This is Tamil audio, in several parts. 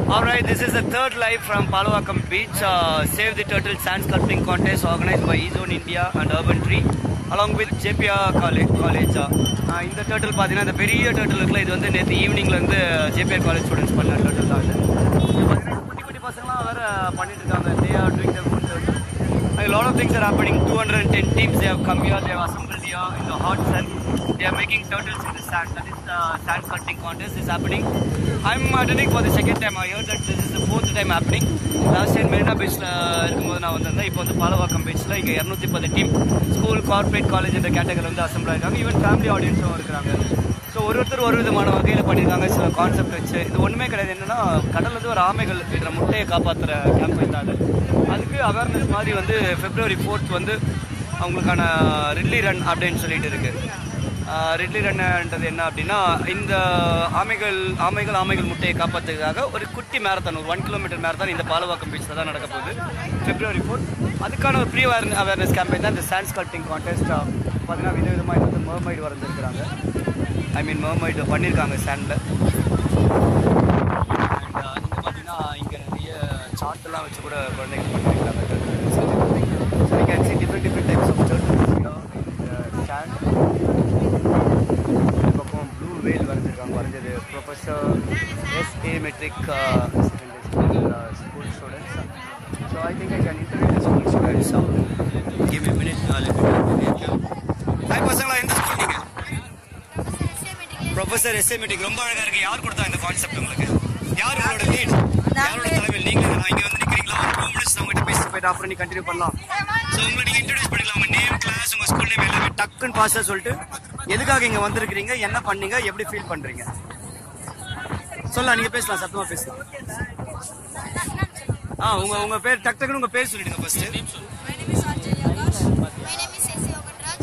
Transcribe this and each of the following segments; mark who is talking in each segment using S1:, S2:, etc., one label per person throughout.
S1: Alright, this is the third live from Palawakam Beach. Uh, Save the Turtle Sand Sculpting Contest organized by Ezone India and Urban Tree along with JPR College. college. Uh, இந்த டேர்ட்டில் பார்த்தீங்கன்னா இந்த பெரிய டேர்ட்டில் இருக்குல்ல இது வந்து நேற்று ஈவினிங்லேருந்து ஜேபிஆர் காலேஜ் ஸ்டூடெண்ட்ஸ் பண்ண டேர்ட்டில் தான் இது இது பார்த்தீங்கன்னா குட்டி குட்டி பசங்களாம் வேற பண்ணிட்டு இருக்காங்க they are doing the good turtle A lot of things are happening. 210 teams they have come here. They have assembled here in the hot sun. They are making turtles in the sand. That is the sand sculpting contest is happening. I'm attending for the second time. I heard that this is the fourth time happening. Last time Marina பீச்சில் இருக்கும்போது நான் வந்திருந்தேன் இப்போ வந்து பாலவாக்கம் பீச்சில் இங்கே இரநூத்தி பத்து டீம் ஸ்கூல் கார்ப்பரேட் காலேஜ் என்ற கேட்டகரி வந்து அசம்பிள் ஆயிருக்காங்க ஈவன் ஃபேமிலி ஆடியன்ஸும் இருக்கிறாங்க ஸோ ஒரு ஒருத்தர் ஒரு விதமான வகையில் பண்ணியிருக்காங்க சில கான்செப்ட் வச்சு இது ஒன்றுமே கிடையாது என்னன்னா கடல்ல இருந்து ஒரு ஆமைகள் இதில் முட்டையை காப்பாற்றுற கேம்பெயின் தான் அது அதுக்கு அவேர்னஸ் மாதிரி வந்து பிப்ரவரி ஃபோர்த் வந்து அவங்களுக்கான ரிட்லி ரன் அப்படின்னு சொல்லிட்டு இருக்கு ரிட்லி ரன்ன்றது என்ன அப்படின்னா இந்த ஆமைகள் ஆமைகள் ஆமைகள் முட்டையை காப்பாற்றுறதுக்காக ஒரு குட்டி மேரத்தான் ஒரு ஒன் கிலோமீட்டர் மேரத்தான் இந்த பாலவாக்கம் பீச்சில் தான் நடக்க போகுது பிப்ரவரி ஃபோர்த் அதுக்கான ஒரு ப்ரீ அவேர்னஸ் கேம்பெயின் தான் இந்த சாண்ட் ஸ்கல்ட்டிங் கான்டெஸ்ட் பார்த்தீங்கன்னா விதவிதமாக இது வந்து மர்மைடு வரைஞ்சிருக்கிறாங்க ஐ மீன் மர்மைடு பண்ணியிருக்காங்க சாண்டில் இங்கே பார்த்தீங்கன்னா இங்கே நிறைய சார்ட்டெல்லாம் வச்சு கூட குழந்தைங்க பண்ணியிருக்காங்க so you can see different different types of turtles sand இந்த பக்கம் ப்ளூ வேல் வரைஞ்சிருக்காங்க வரைஞ்சது professor S A matric school students so I think I can interview the school students give me minute hi பசங்களா எந்த ஸ்கூல் நீங்கள் ப்ரொஃபசர் எஸ்ஏ மீட்டிங் ரொம்ப அழகா இருக்கு யார் கொடுத்தா இந்த கான்செப்ட் உங்களுக்கு யார் உங்களோட லீட் யாரோட தலைமையில் நீங்க நான் இங்க வந்து நிக்கிறீங்களா ஒரு டூ மினிட்ஸ் உங்ககிட்ட பேசிட்டு போயிட்டு அப்புறம் நீ கண்டினியூ பண்ணலாம் ஸோ உங்களை நீங்க இன்ட்ரடியூஸ் பண்ணிக்கலாம் உங்க நேம் கிளாஸ் உங்க ஸ்கூல் நேம் எல்லாமே டக்குன்னு பாஸ்டா சொல்லிட்டு எதுக்காக இங்க வந்திருக்கிறீங்க என்ன பண்ணீங்க எப்படி ஃபீல் பண்றீங்க சொல்லலாம் நீங்க பேசலாம் சத்தமா பேசலாம் ஆ உங்க உங்க பேர் டக் டக்குன்னு உங்க பேர் சொல்லிடுங்க first
S2: My name is Arjun Yagash. My name is S. Yoganraj.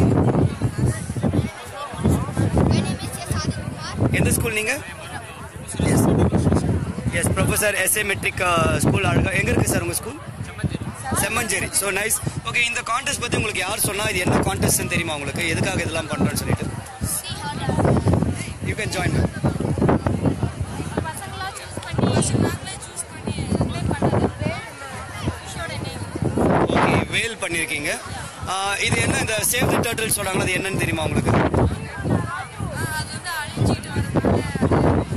S2: My name is S. Adi Kumar.
S1: எந்த ஸ்கூல் நீங்க S S professor SA matric school அழகா எங்க இருக்கு சார் உங்க school Semmancheri so nice okay இந்த கான்டெஸ்ட் பத்தி உங்களுக்கு யார் சொன்னா இது என்ன கான்டெஸ்ட்னு தெரியுமா உங்களுக்கு எதுக்காக இதெல்லாம் பண்றோம்னு சொல்லிட்டு
S2: See how to
S1: you can join
S2: பசங்களா சூஸ் பண்ணி நாங்களே சூஸ் பண்ணி ப்ளே பண்ணது பேர் ஷோட நேம்
S1: ஓகே வேல் பண்ணியிருக்கீங்க ஆஹ் இது என்ன இந்த சேவ் தி டர்ட்டில் சொல்றாங்களா அது என்னன்னு தெரியுமா உங்களுக்கு
S2: அது வந்து அழிஞ்சிட்டு வரனால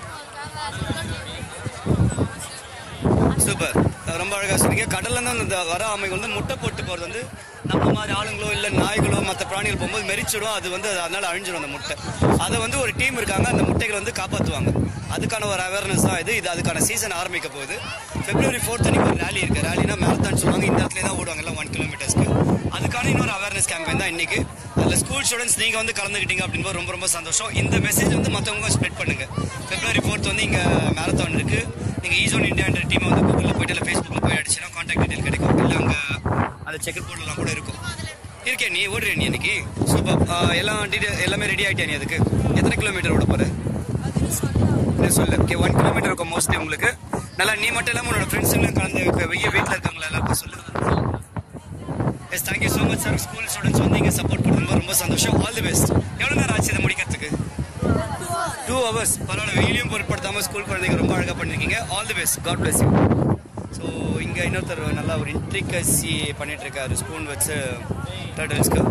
S1: சூப்பர் ரொம்ப அழகா சொன்னீங்க கடல்ல இருந்து அந்த வர ஆமைகள் வந்து முட்டை போட்டு போறது வந்து நம்ம மாதிரி ஆளுங்களோ இல்ல நாய்களோ மற்ற பிராணிகள் போகும்போது மெரிச்சிடும் அது வந்து அதனால அழிஞ்சிடும் அந்த முட்டை அதை வந்து ஒரு டீம் இருக்காங்க அந்த முட்டைகளை வந்து காப்பாற்றுவாங்க அதுக்கான ஒரு அவேர்னஸ் தான் இது இது அதுக்கான சீசன் ஆரம்பிக்க போகுது பிப்ரவரி ஃபோர்த் அன்னைக்கு ஒரு ரேலி இருக்கு ரேலினா மேரத்தான் சொல்லுவாங்க இந்த இடத்துல தான் ஓடுவாங்க எல்லாம் ஒன் கிலோமீட்டர்ஸ்க்கு அதுக்கான இன்னொரு அவேர்னஸ் கேம்பெயின் தான் இன்னைக்கு அதில் ஸ்கூல் ஸ்டூடெண்ட்ஸ் நீங்க வந்து கலந்துக்கிட்டீங்க அப்படின்போது ரொம்ப ரொம்ப சந்தோஷம் இந்த மெசேஜ் வந்து மற்றவங்க ஸ்ப்ரெட் பண்ணுங்க பிப்ரவரி ஃபோர்த் வந்து இங்க மேரத்தான் இருக்கு நீங்க ஈசோன் இந்தியான்ற டீம் வந்து கூகுளில் போயிட்டு இல்லை ஃபேஸ்புக்கில் போய் அடிச்சுன்னா கான்டாக்ட் டீடைல் கிடைக்கும் இல்லை அங்கே அந்த செக்கர் போர்டெலாம் கூட இருக்கும் இருக்கேன் நீ ஓடுறியா நீ இன்னைக்கு சூப்பர் எல்லாம் டீடைல் எல்லாமே ரெடி ஆகிட்டியா நீ அதுக்கு எத்தனை கிலோமீட்டர் ஓட போற நீ சொல்லு ஓகே ஒன் கிலோமீட்டர் இருக்கும் மோஸ்ட்லி உங்களுக்கு நல்லா நீ மட்டும் இல்லாமல் உன்னோட ஃப்ரெண்ட்ஸுங்களும் கலந்து இப்போ வெய்ய வீட்டில் இருக்கவங்கள எல்லாருக்கும் சொல்லு yes thank you so much sir school students வந்து இங்கே சப்போர்ட் பண்ணுறது ரொம்ப சந்தோஷம் ஆல் தி பெஸ்ட் எவ்வளோ நேரம் ஆச்சு இதை முடிக்கிறதுக்கு டூ ஹவர்ஸ் பரவாயில்ல வெயிலையும் பொருட்படுத்தாமல் ஸ்கூல் குழந்தைங்க ரொம்ப அழகாக பண்ணியிருக்கீங்க all the best God bless you so இங்கே இன்னொருத்தர் நல்லா ஒரு இன்ட்ரிகசி பண்ணிட்டு இருக்காரு ஸ்பூன் வச்சு டர்டல்ஸ்க்கு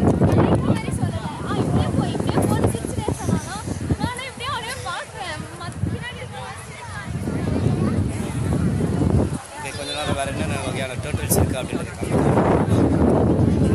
S1: இங்கே கொஞ்ச நேரம் வேறு என்னென்ன வகையான டர்டல்ஸ் இருக்குது அப்படின்னு இருக்காங்க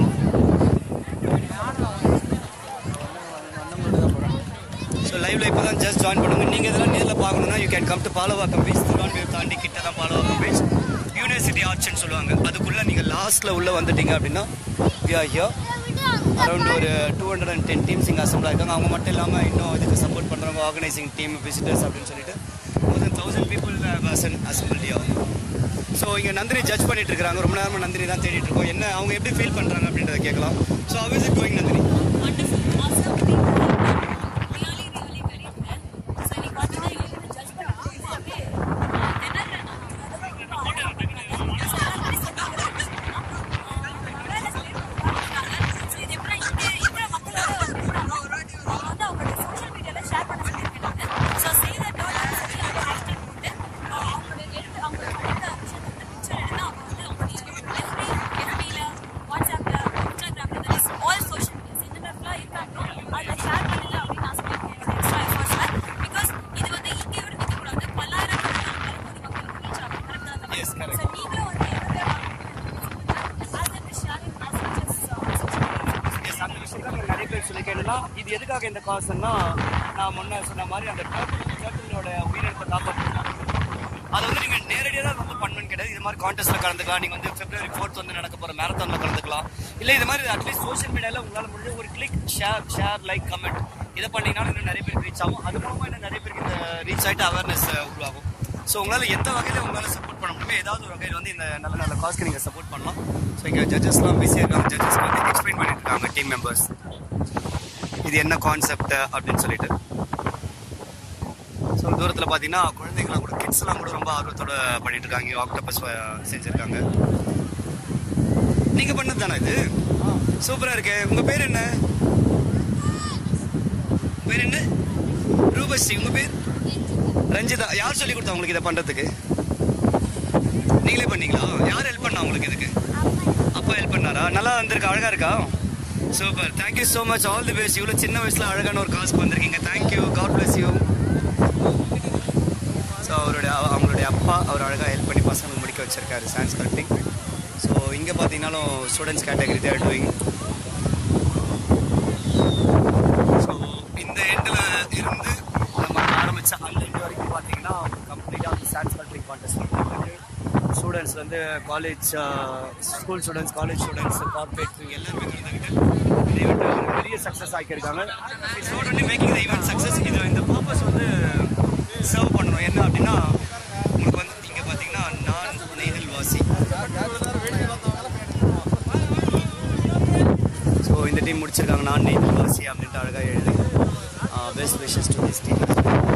S1: ஸோ லைவ்ல இப்போ தான் ஜஸ்ட் ஜாயின் பண்ணுங்க நீங்கள் இதெல்லாம் நேரில் பார்க்கணும்னா you can come to Palavakkam beach Thiruvanmiyur தாண்டி கிட்ட தான் பாலவாக்கம் பீச் யூனிவர்சிட்டி ஆர்ட்ஸ்னு சொல்லுவாங்க அதுக்குள்ளே நீங்கள் லாஸ்ட்டில் உள்ளே வந்துட்டீங்க அப்படின்னா யா ஹியர் அரௌண்ட் ஒரு two hundred and ten teams இங்கே அசம்பிள் ஆயிருக்காங்க அவங்க மட்டும் இல்லாமல் இன்னும் இதுக்கு சப்போர்ட் பண்ணுறவங்க ஆர்கனைசிங் டீம் விசிட்டர்ஸ் அப்படின்னு சொல்லிட்டு more than thousand people assemble so இங்கே நந்தினி ஜட்ஜ் பண்ணிட்டு இருக்காங்க ரொம்ப நேரமாக நந்தினி தான் தேடிட்டு இருக்கோம் என்ன அவங்க எப்படி ஃபீல் பண்ணுறாங்க அப்படின்றத கேட்கலாம் so how is it going Nandini
S3: Wonderful, awesome, really, really very well. So, இன்னைக்கு பார்த்தீங்கன்னா இவங்க judge பண்ணாங்க. அப்படியே, So, இது எப்படி இங்க இருக்கிற மக்களோட அவங்க வந்து அவங்களோட social media ல share பண்ண சொல்லியிருக்காங்க. So, say that all are actually hashtag போட்டு,
S1: Yes, correct.
S3: So, நீங்களும் வந்து எவ்வளவு as a sharing messages, uh,
S1: Yes, அந்த விஷயம் தான் நிறைய பேர் சொல்லி கேட்டா இது எதுக்காக இந்த காசுன்னா நான் முன்ன சொன்ன மாதிரி அந்த டேர்ட்டிலோட உயிரிழப்பை காப்பாற்றணும் அது வந்து நீங்க நேரடியாக தான் வந்து பண்ணணும் கிடையாது இது மாதிரி கான்டெஸ்ட்ல கலந்துக்கலாம் நீங்க வந்து பிப்ரவரி ஃபோர்த் வந்து நடக்க போற மேரத்தான்ல கலந்துக்கலாம் இல்ல இது மாதிரி அட்லீஸ்ட் சோஷியல் மீடியால உங்களால முடிஞ்ச ஒரு click share share like comment இதை பண்ணீங்கனாலும் இன்னும் நிறைய பேருக்கு ரீச் ஆகும் அது மூலமா இன்னும் நிறைய பேருக்கு இந்த ரீச் ஆயிட்டு அவேர்னஸ் உருவாகும் ஸோ உங்களால் எந்த வகையில் உங்களால் சப்போர்ட் பண்ண முடியுமோ ஏதாவது ஒரு வகையில் வந்து இந்த நல்ல நல்ல காஸ்க்கு நீங்கள் சப்போர்ட் பண்ணலாம் ஸோ இங்கே ஜட்ஜஸ்லாம் பிஸியாக இருக்காங்க ஜட்ஜஸ்க்கு வந்து எக்ஸ்பிளைன் பண்ணிட்டு இருக்காங்க டீம் மெம்பர்ஸ் இது என்ன கான்செப்ட் அப்படின்னு சொல்லிட்டு ஸோ தூரத்தில் பார்த்தீங்கன்னா குழந்தைங்களாம் கூட கிட்ஸ்லாம் கூட ரொம்ப ஆர்வத்தோட பண்ணிட்டு இருக்காங்க ஆக்டோபஸ் செஞ்சுருக்காங்க நீங்கள் பண்ணது தானே இது சூப்பராக இருக்கு உங்கள் பேர் என்ன பேர் என்ன ரூபஸ்ரீ உங்கள் பேர் ரஞ்சிதா யார் சொல்லி கொடுத்தா உங்களுக்கு இதை பண்ணுறதுக்கு நீங்களே பண்ணீங்களா யார் ஹெல்ப் பண்ணா உங்களுக்கு இதுக்கு அப்பா ஹெல்ப் பண்ணாரா நல்லா வந்திருக்கா அழகா இருக்கா super thank you so much all the best இவ்வளோ சின்ன வயசுல அழகான ஒரு காசுக்கு வந்திருக்கீங்க thank you God bless you so அவருடைய அவ- அவங்களுடைய அப்பா அவர் அழகாக ஹெல்ப் பண்ணி பசங்களுக்கு முடிக்க வச்சிருக்காரு சயின்ஸ் கல்பிங் ஸோ இங்கே பார்த்தீங்கன்னாலும் students category they're doing so இந்த எண்டில் இருந்து நம்ம ஆரம்பித்த அந்த எண்டு வரைக்கும் பார்த்தீங்கன்னா கம்ப்ளீட்டாக சயின்ஸ் கல்பிங் கான்டெஸ்ட் ஸ்டூடெண்ட்ஸ் வந்து college school students college students corporate எல்லாருமே கலந்துக்கிட்டு இந்த ஈவெண்ட் ஒரு பெரிய சக்ஸஸ் ஆக்கியிருக்காங்க it's not only making the event success இது இந்த பர்பஸ் வந்து சர்வ் பண்ணணும் என்ன அப்படின்னா உங்களுக்கு வந்து இங்கே பார்த்தீங்கன்னா நான் நெய்தல் வாசி ஸோ இந்த டீம் முடிச்சிருக்காங்க நான் நெய்தல் வாசி அப்படின்ட்டு அழகாக எழுது best wishes to this team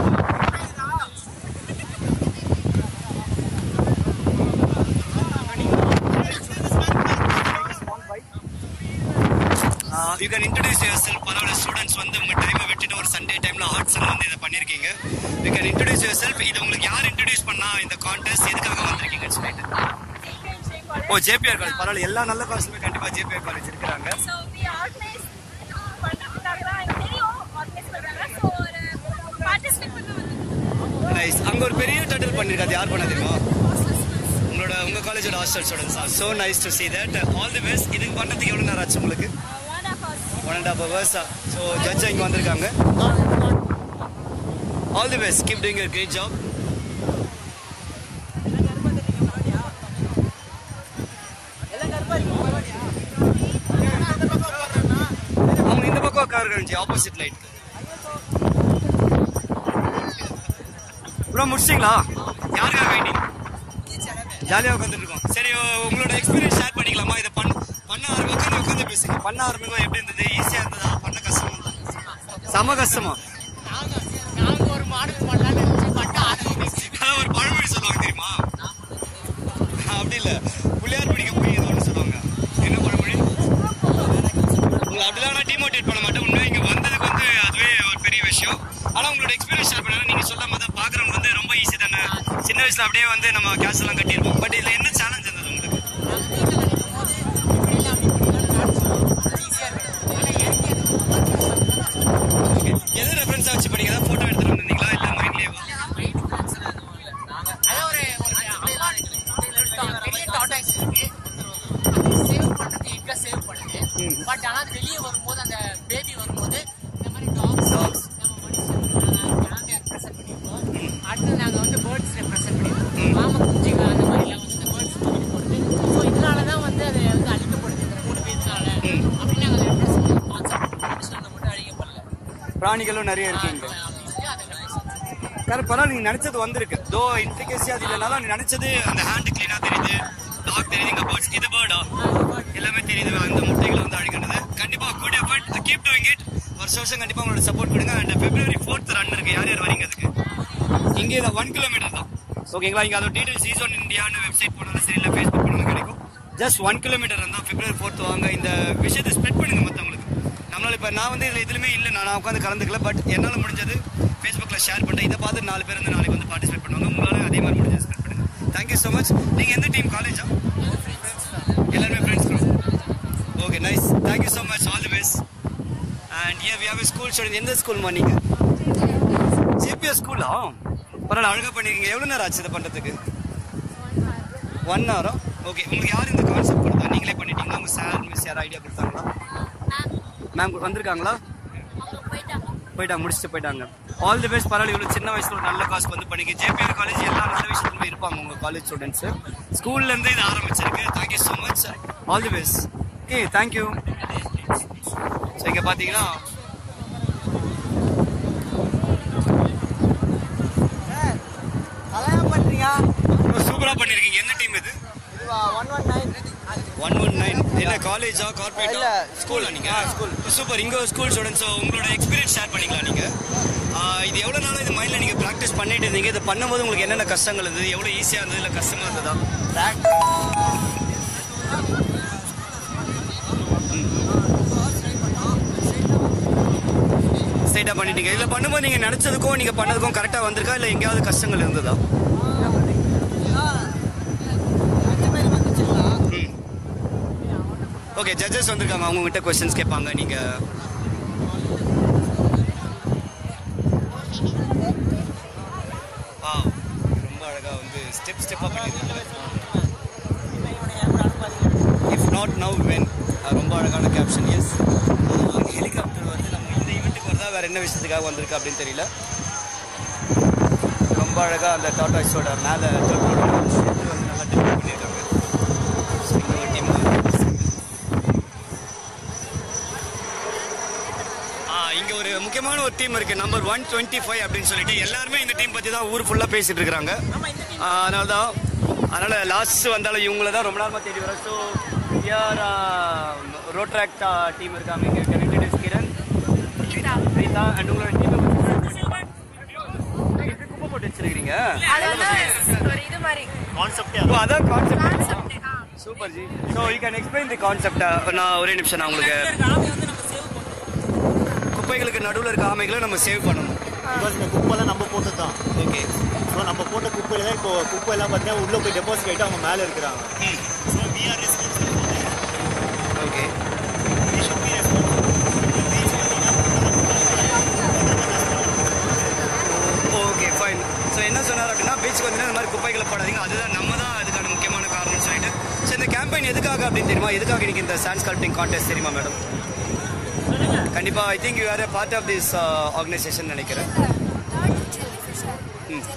S1: you can introduce yourself பரவாயில்ல ஸ்டூடெண்ட்ஸ் வந்து உங்க டைமை விட்டுட்டு ஒரு சண்டே டைம்ல ஆர்ட்ஸ் வந்து இதை பண்ணிருக்கீங்க you can introduce yourself இது உங்களுக்கு யார் இன்ட்ரடியூஸ் பண்ணா இந்த கான்டெஸ்ட் எதுக்காக வந்திருக்கீங்கன்னு சொல்லிட்டு ஓ ஜேபிஆர் காலேஜ் பரவாயில்ல எல்லா நல்ல காலேஜுமே கண்டிப்பா ஜேபிஆர் காலேஜ் இருக்கிறாங்க
S2: So, we organize பண்றதுக்காக தான் எனக்கு தெரியும் organize பண்றாங்க. So, ஒரு participate பண்ண வந்திருக்கோம்.
S1: நைஸ் அங்க ஒரு பெரிய டட்டில் பண்ணிருக்காது யார் பண்ண தெரியுமா உங்களோட உங்க காலேஜோட hostel students so nice to see that all the best இதுக்கு பண்ணதுக்கு எவ்வளவு நேரம் ஆச்சு உங்களுக்கு
S2: Uh, one of us.
S1: One and half hours so judge இங்கே வந்திருக்காங்க all the best keep doing your great job அவங்க இந்த பக்கம் உட்காருங்க ஆப்போசிட் லைட் ப்ரோ முடிச்சிங்களா யாருக்காக வெயிட்டிங் ஜாலியாக உட்காந்துட்டு இருக்கோம் சரி உங்களோட எக்ஸ்பீரியன்ஸ் ஷேர் பண்ணிக்கலாமா இதை பண்ண பண்ண ஆரம்பி உட்காந்து உட்காந்து பேசுங்க பண்ண ஆரம்பிக்கும் எப்படி இருந்தது ஈஸியாக இருந்ததா பண்ண கஷ்டமா செம கஷ்டமா
S4: நாங்க ஒரு மாடல் பண்ணலாம்னு நினைச்சு பட் ஆரம்பிச்சு
S1: அதான் ஒரு பழமொழி சொல்லுவாங்க தெரியுமா அப்படி இல்ல புள்ளியார் பிடிக்க போய் ஏதோ ஒன்று சொல்லுவாங்க என்ன பழமொழி உங்களை அப்படிலாம் நான் டிமோட்டிவேட் பண்ண மாட்டேன் உண்மையா இங்க வந்ததுக்கு வந்து அதுவே ஒரு பெரிய விஷயம் ஆனா உங்களோட எக்ஸ்பீரியன்ஸ் ஷேர் பண்ணா நீங்க சொல்லாம தான் பாக்குறவங்க வந்து ரொம்ப ஈஸி தானே சின்ன வயசுல அப்படியே வந்து நம்ம கேஸ் எல்லாம் கட்டியிருப்போம் பட் இதுல என்ன சேலஞ்ச் இருந்தது உங்களுக்கு எது ரெஃபரன்ஸா வச்சு பண்ணீங்க ஏதாவது போட்டோ எடுத்துட்டு வந்தீங்களா இல்ல மைண்ட்லயே
S4: அதான் ஒரு ஒரு அம்மா பெரிய டாடாக்ஸ் இருக்கு சேவ் பண்றது எங்க சேவ் பண்ணுது பட் ஆனா அது வெளியே வரும்போது அந்த பேபி வரும்போது இந்த மாதிரி டாக்ஸ்
S1: Dogs.
S4: நம்ம மனுஷன் நாங்க ரெப்ரசென்ட் பண்ணிருக்கோம் அடுத்து நாங்க வந்து பேர்ட்ஸ் ரெப்ரசென்ட் பண்ணிருக்கோம் மாம குஞ்சுங்க அந்த மாதிரி எல்லாம் வந்து இந்த பேர்ட்ஸ் போடுது ஸோ இதனால தான் வந்து அது வந்து அழிக்கப்படுது இந்த மூணு பேர்னால அப்படின்னு நாங்க ரெப்ரசென்ட் கான்செப்ட் மனுஷனால மட்டும் அழிக்கப்படல
S1: பிராணிகளும் நிறைய இருக்கீங்க
S4: அதை represent
S1: கரெக்ட் பரவாயில்ல நீங்க நினைச்சது வந்திருக்கு தோ இன்ட்ரிகேசி அது இல்லைனாலும் நீ நினைச்சது அந்த ஹேண்ட் கிளீனா தெரியுது டாக் தெரியுது இங்க பேர்ட்ஸ் இது பேர்டா எல்லாமே தெரியுது அந்த முட்டைகளை வந்து அழிக்கிறது கண்டிப்பா good effort keep doing it வருஷம் வருஷம் கண்டிப்பா உங்களோட சப்போர்ட் கொடுங்க அண்ட் பிப்ரவரி ஃபோர்த் ரன் இருக்கு யார் யார் வரீங்க அதுக்கு இங்கே தான் ஒன் கிலோமீட்டர் தான் ஓகேங்களா இங்க அதோட டீடைல்ஸ் ஈஸோன் இந்தியான்னு வெப்சைட் போனாலும் சரி இல்லை ஃபேஸ்புக் போனாலும் கிடைக்கும் ஜஸ்ட் ஒன் கிலோமீட்டர் இருந்தால் பிப்ரவரி ஃபோர்த் வாங்க இந்த விஷயத்தை ஸ்ப்ரெட் பண்ணுங்க மற்றவங்களுக்கு நம்மளால இப்போ நான் வந்து இதில் எதுலையுமே இல்லை நான் உட்காந்து கலந்துக்கல பட் என்னால் முடிஞ்சது ஃபேஸ்புக்கில் ஷேர் பண்ணிட்டேன் இதை பார்த்து நாலு பேர் வந்து நாளைக்கு வந்து பார்ட்டிசிபேட் பண்ணுவாங்க உங்களால அதே மாதிரி முடிஞ்சது ஸ்ப்ரெட் பண்ணுங்க தேங்க்யூ ஸோ மச் நீங்கள் எந்த டீம் காலேஜா எல்லாருமே friends okay nice thank you so much all the best and uh we have school student எந்த ஸ்கூல்மா நீங்கள் ஜேபிஎஸ் ஸ்கூலா பரவாயில்ல அழகாக பண்ணிருக்கீங்க எவ்வளோ நேரம் ஆச்சு இதை பண்ணுறதுக்கு ஒன் ஹவரா ஓகே உங்களுக்கு யார் இந்த கான்செப்ட் கொடுத்தா நீங்களே பண்ணிட்டீங்களா உங்கள் சார் மிஸ் யாரும் ஐடியா கொடுத்தாங்களா மேம் வந்திருக்காங்களா
S3: அவங்க போயிட்டாங்க
S1: போயிட்டாங்க முடிச்சுட்டு போயிட்டாங்க ஆல் தி பெஸ்ட் பரவாயில்ல இவ்வளோ சின்ன வயசுல ஒரு நல்ல காசுக்கு வந்து பண்ணிக்க ஜேபிஆர் காலேஜ் எல்லா நல்ல விஷயத்துலையுமே இருப்பாங்க உங்கள் காலேஜ் ஸ்டூடெண்ட்ஸ் ஸ்கூல்லேருந்து இது ஆரம்பிச்சிருக்கு thank you so much all the best uh thank you so இங்கே பார்த்தீங்கன்னா சூப்பராக பண்ணியிருக்கீங்க என்ன டீம் இது ஒன் ஒன் நைன் என்ன காலேஜா கார்பரேட்
S5: இல்ல,
S1: ஸ்கூலா நீங்க ஸ்கூல் சூப்பர் இங்க ஸ்கூல் ஸ்டூடெண்ட்ஸ் உங்களோட எக்ஸ்பீரியன்ஸ் ஷேர் பண்ணிக்கலாம் நீங்க ஆ, இது எவ்வளவு நாளா இது மைண்ட்ல நீங்க பிராக்டிஸ் பண்ணிட்டு இருந்தீங்க இது பண்ணும்போது உங்களுக்கு என்னென்ன கஷ்டங்கள் இருந்தது எவ்வளவு ஈஸியா இருந்தது இல்ல கஷ்டமா இருந்ததா ஸ்ட்ரைட்டா பண்ணிட்டீங்க இதுல பண்ணும்போது நீங்க நினைச்சதுக்கும் நீங்க பண்ணதுக்கும் கரெக்டா வந்திருக்கா இல்ல எங்கேயாவது கஷ்டங்கள் இருந்ததா ஓகே ஜட்ஜஸ் வந்திருக்காங்க அவங்க கிட்ட கொஸ்டின்ஸ் கேட்பாங்க நீங்க Wow, ரொம்ப அழகா வந்து ஸ்டெப் ஸ்டெப்பா பண்ணிருக்காங்க இஃப் நாட் நவ் வென் ரொம்ப அழகான கேப்ஷன் எஸ் ஹெலிகாப்டர் வந்து நம்ம இந்த ஈவெண்ட்டுக்கு வரதா வேற என்ன விஷயத்துக்காக வந்திருக்கு அப்படின்னு தெரியல ரொம்ப அழகா அந்த டாட்டாஸோட மேல turtle ஓட shape வந்து நல்லா depict பண்ணியிருக்காங்க So, இன்னொரு team ஆ இங்க ஒரு முக்கியமான ஒரு டீம் இருக்கு நம்பர் ஒன் டுவெண்ட்டி ஃபைவ் அப்படின்னு சொல்லிட்டு எல்லாருமே இந்த டீம் பத்தி தான் ஊர் ஃபுல்லா பேசிட்டு இருக்காங்க அதனால தான் அதனால லாஸ்ட் வந்தாலும் இவங்கள தான் ரொம்ப நேரமா தேடி வரோம் ஸோ யார் ரோட்ராக்ட் டீம் இருக்காங்க இங்க கனெக்டட் கிரண் பிரீதா அண்ட் உங்களோட டீம் குப்பை போட்டு வச்சிருக்கீங்க
S2: ஒரு இது மாதிரி
S1: ஓ, அதான் concept
S2: concept
S1: super ji so you can explain the concept நான் ஒரே நிமிஷம் நான் உங்களுக்கு குப்பைகளுக்கு நடுவில் இருக்க ஆமைகளை நம்ம சேவ் பண்ணணும்
S5: பிகாஸ் இந்த குப்பைலாம் நம்ம போட்டது தான்
S1: ஓகே
S5: ஸோ நம்ம போட்ட குப்பையில தான் இப்போ குப்பை எல்லாம் பார்த்தீங்கன்னா உள்ளே போய் டெபாசிட் ஆகிட்டு அவங்க மேலே இருக்கிறாங்க so we are
S1: okay okay fine so என்ன சொன்னார் அப்படின்னா பீச்சுக்கு வந்து இந்த மாதிரி குப்பைகளை போடாதீங்க அதுதான் நம்ம தான் அதுக்கான முக்கியமான காரணம்னு சொல்லிட்டு ஸோ இந்த கேம்பெயின் எதுக்காக அப்படின்னு தெரியுமா எதுக்காக இன்னைக்கு இந்த சான்ஸ் கல்பிங் கான்டெஸ்ட் தெரியுமா மேடம் கண்டிப்பா I think you are a part of this organisation நினைக்கிறேன் ம்.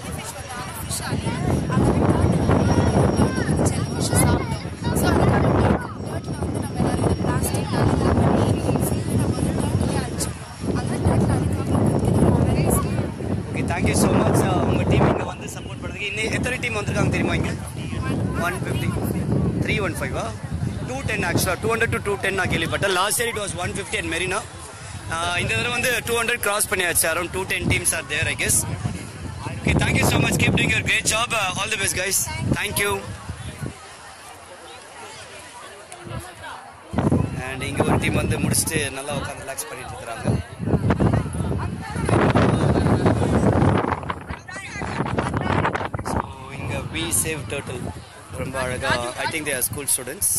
S1: ஓகே தேங்க்யூ ஸோ மச் உங்கள் டீம் இங்கே வந்து சப்போர்ட் பண்ணுறதுக்கு இன்னும் எத்தனை டீம் வந்திருக்காங்க தெரியுமா இங்கே ஒன் ஃபிஃப்டி த்ரீ ஒன் ஃபைவா டூ டென் ஆக்சுவலாக two hundred to two ten நான் கேள்விப்பட்டேன் last year it was one fifty and Marina இந்த தடவை வந்து டூ ஹண்ட்ரட் கிராஸ் பண்ணியாச்சு around two ten teams are there I guess okay thank you so much keep doing your great job all the best guys thank you and இங்கே ஒரு டீம் வந்து முடிச்சுட்டு நல்லா உட்காந்து ரிலாக்ஸ் பண்ணிட்டு இருக்கிறாங்க ஸோ இங்கே வி சேவ் டர்ட்டில் ரொம்ப அழகாக I think they're school students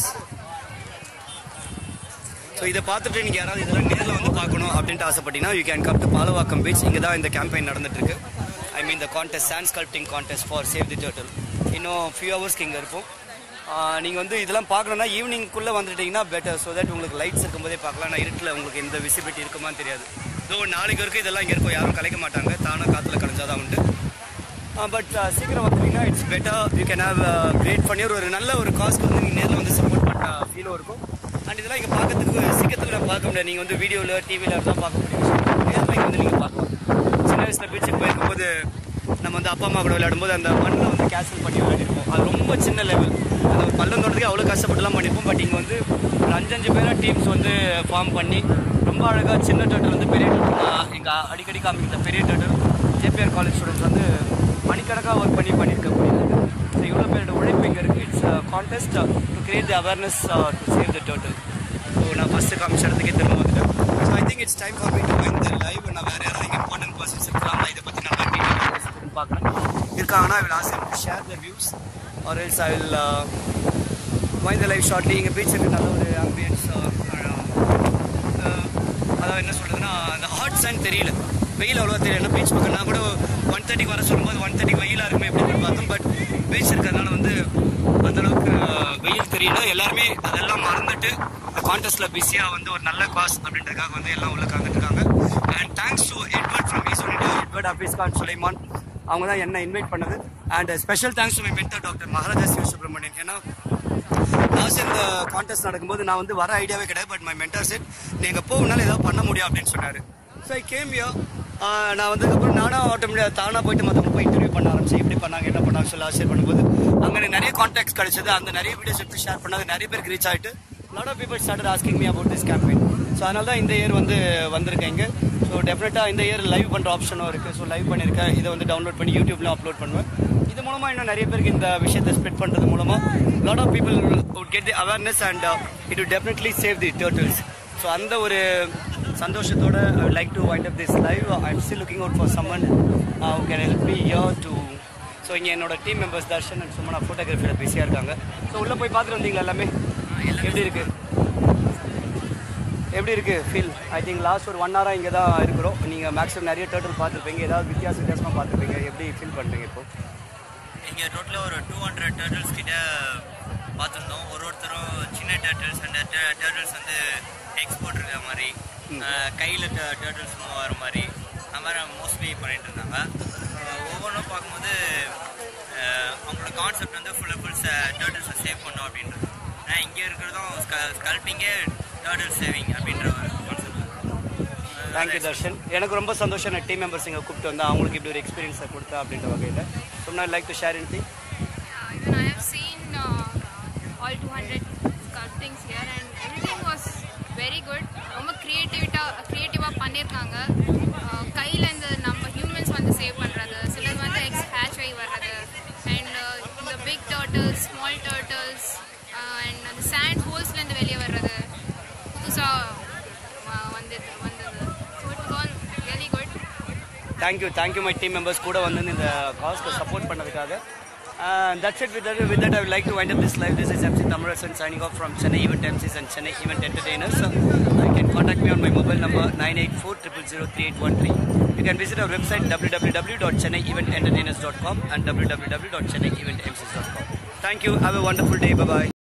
S1: so இதை பார்த்துட்டு நீங்கள் யாராவது இதெல்லாம் நேரில் வந்து பார்க்கணும் அப்படின்ட்டு ஆசைப்பட்டீங்கன்னா you can come to Palavakkam beach இங்கே தான் இந்த கேம்பெயின் நடந்துட்டு இருக்கு I mean the contest sand sculpting contest for save the turtle இன்னும் ஃபியூ ஹவர்ஸ்க்கு இங்கே இருப்போம் நீங்கள் வந்து இதெல்லாம் பார்க்கணுன்னா ஈவினிங்குள்ளே வந்துட்டீங்கன்னா பெட்டர் ஸோ தட் உங்களுக்கு லைட்ஸ் இருக்கும்போதே பார்க்கலாம் நான் இருட்டில் உங்களுக்கு எந்த விசிபிலிட்டி இருக்குமான்னு தெரியாது ஸோ நாளைக்கு வரைக்கும் இதெல்லாம் இங்கே இருக்கும் யாரும் கலைக்க மாட்டாங்க தானாக காற்றுல கலைஞ்சாதான் உண்டு பட் சீக்கிரம் வந்துட்டீங்கன்னா it's better you can have great பண்ணி ஒரு நல்ல ஒரு காஸ்ட் வந்து நீங்கள் நேரில் வந்து சப்போர்ட் பண்ண ஃபீலும் இருக்கும் அண்ட் இதெல்லாம் இங்கே பார்க்கறதுக்கு சீக்கிரத்தில் பார்க்க முடியாது நீங்கள் வந்து வீடியோவில் டிவியில் தான் பார்க்க முடியும் நேரில் இங்கே வந்து நீங்கள் பார்க்கலாம் சின்ன வயசில் பீச்சுக்கு போயிருக்கும்போது நம்ம வந்து அப்பா அம்மா கூட விளையாடும்போது அந்த மண்ணில் வந்து கேன்சல் பண்ணி விளையாடிருப்போம் அது ரொம்ப சின்ன லெவல் அந்த ஒரு பள்ளம் தோட்டத்துக்கு அவ்வளோ கஷ்டப்பட்டுலாம் பண்ணியிருப்போம் பட் இங்கே வந்து ஒரு அஞ்சஞ்சு பேராக டீம்ஸ் வந்து ஃபார்ம் பண்ணி ரொம்ப அழகாக சின்ன டேட்டர் வந்து பெரிய டேட்டர் இங்கே அடிக்கடி காமிக்கிற பெரிய டேட்டர் ஜேபிஆர் காலேஜ் ஸ்டூடெண்ட்ஸ் வந்து மணிக்கணக்காக ஒர்க் பண்ணி பண்ணியிருக்கக்கூடியது ஸோ இவ்வளோ பேரோட உழைப்பு இங்கே இருக்குது it's contest to create the awareness to save the data so நான் ஃபஸ்ட்டு காமிச்ச இடத்துக்கே திரும்ப வந்துட்டேன் so I think it's time for me to இந்த லைவ் நான் வேறு யாராவது இம்பார்ட்டன்ட் பர்சன்ஸ் இருக்கலாம் நான் இதை பற்றி நல்லா டீட்டெயில் பார்க்குறேன் இருக்காங்கன்னா I will ask to share the views or else I will wind the live shortly இங்கே பீச்சுக்கு நல்ல ஒரு ஆம்பியன்ஸ் அதாவது என்ன சொல்கிறதுன்னா அந்த ஹாட் சன் தெரியல வெயில் அவ்வளோ தெரியல பீச் பக்கம் நான் கூட ஒன் தேர்ட்டிக்கு வர சொல்லும்போது ஒன் தேர்ட்டிக்கு வெயிலாக இருக்குமே அப்படின்னு பார்த்தோம் பட் பீச் இருக்கிறதுனால வந்து அந்த அளவுக்கு எல்லாருமே அதெல்லாம் மறந்துட்டு கான்டெஸ்ட்ல பிஸியா வந்து ஒரு நல்ல காஸ் அப்படின்றதுக்காக வந்து எல்லாம் உள்ள கலந்துட்டு இருக்காங்க and thanks to Edward from is Edward Hafeez Khan Sulaiman அவங்க தான் என்ன இன்வைட் பண்ணது and special thanks to my mentor doctor Maharaja Siva Subramanian ஏன்னா லாஸ்ட் இந்த கான்டெஸ்ட் நடக்கும்போது நான் வந்து வர ஐடியாவே கிடையாது பட் மை மென்டர் செட் நீங்கள் போகணுனாலும் ஏதாவது பண்ண முடியும் அப்படின்னு சொன்னார் ஸோ ஐ கேம் யோ நான் வந்ததுக்கப்புறம் நானும் ஆட்டோமேட்டிக் தானாக போயிட்டு மற்றவங்க போய் இன்டர்வியூ பண்ண ஆரம்பிச்சு எப்படி பண்ணாங்க என்ன பண்ணாங்க சொல்லி ஷேர் பண்ணும்போது அங்கே எனக்கு நிறைய கான்டாக்ட்ஸ் கிடைச்சது அந்த நிறைய வீடியோஸ் எடுத்து ஷேர் பண்ணாங்க நிறைய பேருக்கு ரீச் ஆகிட்டு lot of people start asking me about this campaign so அதனால தான் இந்த இயர் வந்து வந்திருக்கேன் இங்கே ஸோ டெஃபினட்டாக இந்த இயர் லைவ் பண்ணுற ஆப்ஷனும் இருக்குது ஸோ லைவ் பண்ணியிருக்கேன் இதை வந்து டவுன்லோட் பண்ணி யூடியூப்லேயும் அப்லோட் பண்ணுவேன் இது மூலமாக இன்னும் நிறைய பேருக்கு இந்த விஷயத்தை ஸ்ப்ரெட் பண்ணுறது மூலமாக lot of people would get the awareness and uh, it will definitely save the turtles so அந்த ஒரு சந்தோஷத்தோட I would like to wind up this live i'm still looking out for someone uh, who can help me here to so இங்கே என்னோட டீம் மெம்பர்ஸ் தர்ஷன் அண்ட் சும்மா ஃபோட்டோகிராஃபியில் பிஸியாக இருக்காங்க ஸோ உள்ளே போய் பார்த்துட்டு வந்தீங்களா எல்லாமே எப்படி இருக்கு எப்படி இருக்கு ஃபீல் ஐ திங்க் லாஸ்ட் ஒரு ஒன் ஹவராக இங்கே தான் இருக்கிறோம் நீங்கள் மேக்ஸிமம் நிறைய டேர்ட்டில் பார்த்துருப்பீங்க ஏதாவது வித்தியாச வித்தியாசமாக பார்த்துருப்பீங்க எப்படி ஃபீல் பண்ணுறீங்க இப்போ
S6: இங்கே டோட்டலாக ஒரு டூ ஹண்ட்ரட் டேர்ட்டில்ஸ் கிட்ட பார்த்துருந்தோம் ஒரு ஒருத்தரும் சின்ன டேர்ட்டில்ஸ் அந்த டேர்ட்டில்ஸ் வந்து எக்ஸ்போர்ட் இருக்கிற மாதிரி கையில் டேர்ட்டில்ஸ் மூவ் ஆகிற மாதிரி அந்த மாதிரி மோஸ்ட்லி பண்ணிட்டு இருந்தாங்க அஹ் ஒவ்வொன்றும் பார்க்கும்போது அஹ் அவங்களோட கான்செப்ட் வந்து ஃபுல் ஃபுல் டேர்ட்டில்ஸை சேவ் பண்ணோம் அப்படின்றது ஏன்னா இங்கே இருக்கிறதும் ஸ்கல்பிங்கே டேர்ட்டில் சேவிங் அப்படின்ற ஒரு கான்செப்ட்
S1: தேங்க்யூ தர்ஷன் எனக்கு ரொம்ப சந்தோஷம் நான் டீம் மெம்பர்ஸ் இங்கே கூப்பிட்டு வந்தேன் அவங்களுக்கு இப்படி ஒரு எக்ஸ்பீரியன்ஸை கொடுத்தா அப்படின்ற வகையில் ஸோ நான் like to share anything
S2: Uh, even I have seen uh, all 200 sculptings here and everything was very good. ரொம்ப க்ரியேட்டிவிட்டா க்ரியேட்டிவாக பண்ணியிருக்காங்க Uh, கையில் இந்த நம்ம ஹியூமன்ஸ் வந்து சேவ் பண்ணுறது சிலர் வந்து எக்ஸ் ஹேட்ச் ஆகி வர்றது அண்ட் இந்த big turtles small turtles and அந்த சாண்ட் ஹோல்ஸ்லேருந்து வெளியே வர்றது புதுசாக வந்தது வந்தது so it was all really good
S1: thank you thank you my team members கூட வந்து இந்த காஸ்க்கு சப்போர்ட் பண்ணதுக்காக that's it with with that I would like to wind up this live this is MC Thamarasan signing off from Chennai Event MCs and Chennai Event Entertainers so, you can contact me on my mobile number 984 you can visit our website www.chennaievententertainers.com and www.chennaieventmcs.com thank you have a wonderful day bye bye